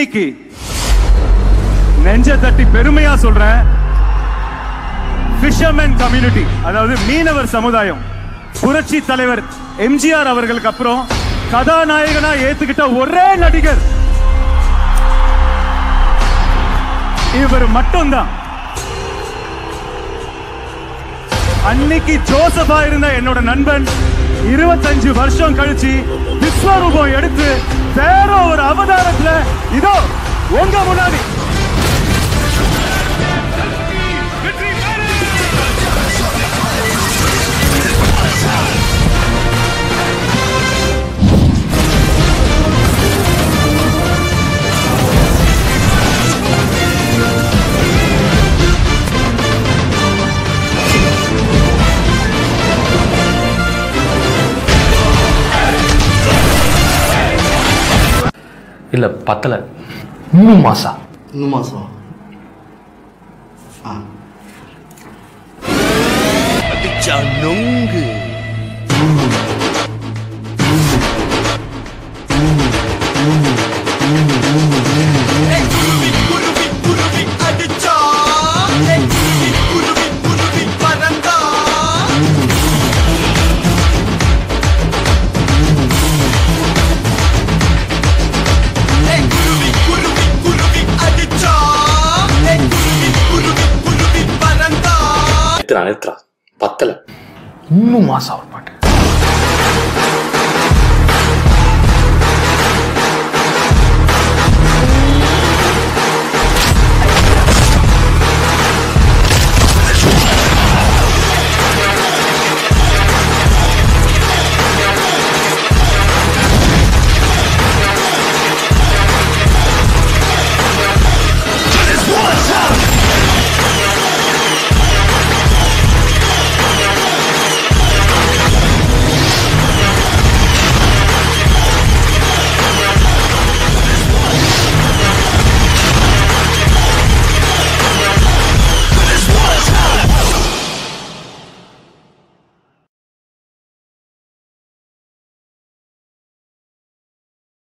இன்னைக்கு நெஞ்ச தட்டி பெருமையா சொல்றேன் ஃபிஷர்மேன் கம்யூனிட்டி அதாவது மீனவர் சமுதாயம் புரட்சி தலைவர் எம்ஜிஆர் அவர்களுக்கு அப்புறம் கதாநாயகனா ஏத்துக்கிட்ட ஒரே நடிகர் இவர் மட்டும்தான் அன்னைக்கு ஜோசஃபா இருந்த என்னோட நண்பன் இருபத்தஞ்சு வருஷம் கழிச்சு விஸ்வரூபம் எடுத்து வேற ஒரு அவதாரத்துல இதோ உங்க முன்னாடி இல்லை பத்தலை இன்னும் மாசா இன்னும் மாதம் ஆ நிறுத்துறா நிறுத்துறா பத்தலை இன்னும் மாசா ஒரு பாட்டு